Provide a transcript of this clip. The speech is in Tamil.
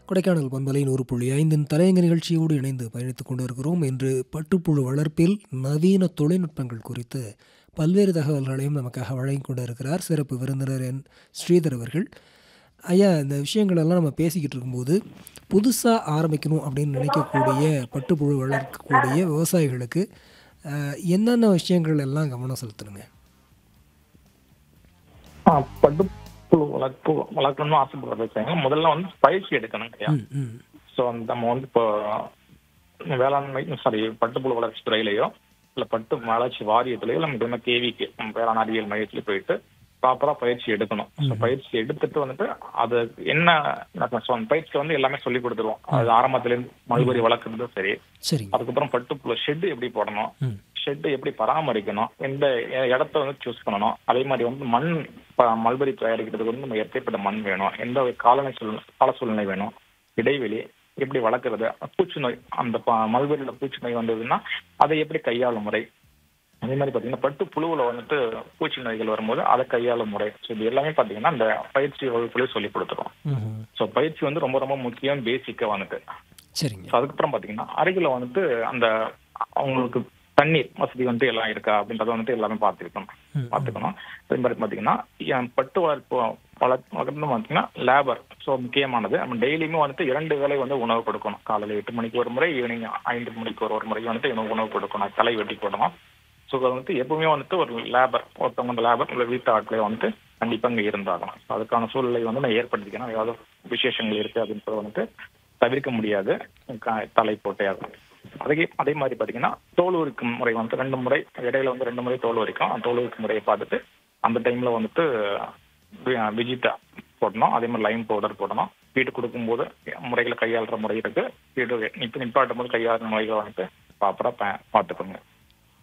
கொடைக்கானல் பண்பலை நூறு புள்ளி ஐந்தின் தலையங்க நிகழ்ச்சியோடு இணைந்து பயணித்துக் கொண்டிருக்கிறோம் இன்று பட்டுப்புழு வளர்ப்பில் நவீன தொழில்நுட்பங்கள் குறித்து பல்வேறு தகவல்களையும் நமக்காக வழங்கி கொண்டிருக்கிறார் சிறப்பு விருந்தினர் என் ஸ்ரீதர் அவர்கள் ஐயா இந்த விஷயங்கள் எல்லாம் நம்ம பேசிக்கிட்டு இருக்கும்போது புதுசாக ஆரம்பிக்கணும் அப்படின்னு நினைக்கக்கூடிய பட்டுப்புழு வளர்க்கக்கூடிய விவசாயிகளுக்கு அஹ், என்னென்ன விஷயங்கள் எல்லாம் கவனம் செலுத்தணுங்க ஆ, பட்டுப்புழு வளர்ப்பு வளர்க்கணும்னு ஆசைப்படுற விவசாயிங்க முதல்ல வந்து பயிற்சி எடுக்கணும் ஐயா ம் ம் ஸோ நம்ம வந்து இப்போ வேளாண்மை சாரி பட்டுப்புழு வளர்ச்சி துறையிலையோ இல்லை பட்டு வளர்ச்சி வாரியத்திலேயோ நம்ம இந்த கேவிக்கு நம்ம வேளாண் அறிவியல் மையத்தில் போயிட்டு ப்ராப்பரா பயிற்சி எடுக்கணும் ஸோ பயிற்சி எடுத்துட்டு வந்துட்டு அது என்ன நான் சொன்ன பயிற்சிக்கு வந்து எல்லாமே சொல்லி கொடுத்துருவோம் அது ஆரம்பத்துல இருந்து மல்பரி வளர்க்குறதும் சரி சரிங்க அதுக்கப்புறம் பட்டுப்புழு ஷெட் எப்படி போடணும் ம் ஷெட் எப்படி பராமரிக்கணும் எந்த இடத்த வந்து சூஸ் பண்ணணும் அதே மாதிரி வந்து மண் ப- மல்பரி தயாரிக்கிறதுக்கு வந்து நம்ம எப்படிப்பட்ட மண் வேணும் எந்த ஒரு காலநிலை சூழ்நிலை கால சூழ்நிலை வேணும் இடைவெளி எப்படி வளர்க்குறது பூச்சி நோய் அந்த ப- மல்பரியில பூச்சி நோய் வந்ததுன்னா அதை எப்படி கையாளும் முறை அதே மாதிரி பாத்தீங்கன்னா பட்டு புழுவுல வந்துட்டு பூச்சி நோய்கள் வரும்போது அதை கையாளும் முறை ஸோ இது எல்லாமே பாத்தீங்கன்னா அந்த பயிற்சி வகுப்புலேயே சொல்லி கொடுத்துருவோம் ம் ஸோ பயிற்சி வந்து ரொம்ப ரொம்ப முக்கியம் பேசிக்கா வந்துட்டு சரிங்க ஸோ அதுக்கப்புறம் பாத்தீங்கன்னா அருகில வந்துட்டு அந்த அவங்களுக்கு தண்ணீர் வசதி வந்து எல்லாம் இருக்கா அப்படின்றத வந்துட்டு எல்லாமே பார்த்துருக்கணும் ம், பார்த்துக்கணும் அதே மாதிரி பாத்தீங்கன்னா என் பட்டு வளர்ப்பு வளர்ப்பு வளர்ப்பு பாத்தீங்கன்னா லேபர் ஸோ முக்கியமானது நம்ம டெய்லியுமே வந்துட்டு இரண்டு வேளை வந்து உணவு கொடுக்கணும் காலையில எட்டு மணிக்கு ஒரு முறை ஈவினிங் ஐந்து மணிக்கு ஒரு ஒரு முறை வந்துட்டு உணவு உணவு கொடுக்கணும் தலை வெட்டி போடணும் ஸோ அது வந்துட்டு எப்பவுமே வந்துட்டு ஒரு லேபர் ஒருத்தவங்க அந்த லேபர் இல்லை வீட்டு ஆட்களே வந்துட்டு கண்டிப்பா இங்க இருந்தாகணும் So அதுக்கான சூழ்நிலை வந்து நான் ஏற்படுத்திக்கணும் ஏதாவது விசேஷங்கள் இருக்கு அப்படின்றது வந்துட்டு தவிர்க்க முடியாது க- தலை போட்டையாகும் அதே அதே மாதிரி பாத்தீங்கன்னா தோல் உரிக்கும் முறை வந்து ரெண்டு முறை இடையில வந்து ரெண்டு முறை தோல் உரிக்கும் அந்த தோல் உரிக்கும் முறையை பார்த்துட்டு அந்த டைம்ல வந்துட்டு வி- விஜிட்டா போடணும் அதே மாதிரி லைம் பவுடர் போடணும் வீட்டு கொடுக்கும்போது முறைகளை கையாளுற முறை இருக்கு வீடு நிப்பு நிப்பாட்டும் போது கையாளுற முறைகளை வந்துட்டு ப்ராப்பரா பார்த்துக்கோங்க